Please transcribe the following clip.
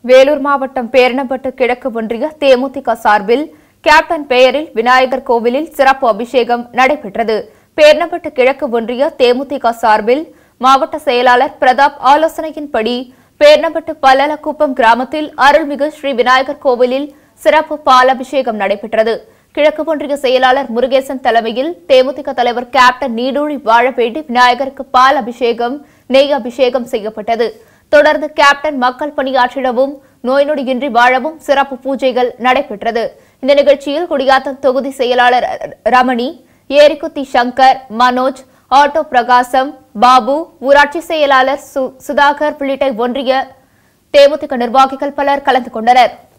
வேலூர் மாவட்டம் பேரணப்பட்டு கிழக்கு ஒன்றிய தேமுதிக சார்பில் கேப்டன் பெயரில் விநாயகர் கோவிலில் சிறப்பு அபிஷேகம் நடைபெற்றது பேரணப்பட்டு கிழக்கு ஒன்றிய தேமுதிக சார்பில் மாவட்ட செயலாளர் பிரதாப் ஆலோசனையின்படி பேரணப்பட்டு பல்லலக்குப்பம் கிராமத்தில் அருள்மிகு ஸ்ரீ விநாயகர் கோவிலில் சிறப்பு பால் அபிஷேகம் நடைபெற்றது கிழக்கு ஒன்றிய செயலாளர் முருகேசன் தலைமையில் தேமுதிக தலைவர் கேப்டன் நீடூழி வாழவேண்டி விநாயகருக்கு பால் அபிஷேகம் நெய் அபிஷேகம் செய்யப்பட்டது தொடர்ந்து கேப்டன் மக்கள் பணியாற்றிடவும் நோய் நொடியின்றி வாழவும் சிறப்பு பூஜைகள் நடைபெற்றது இந்த நிகழ்ச்சியில் குடியாத்தம் தொகுதி செயலாளர் ரமணி ஏரிக்குத்தி சங்கர் மனோஜ் ஆட்டோ பிரகாசம் பாபு ஊராட்சி செயலாளர் சு- சுதாகர் உள்ளிட்ட ஒன்றிய தேமுதிக நிர்வாகிகள் பலர் கலந்து கொண்டனர்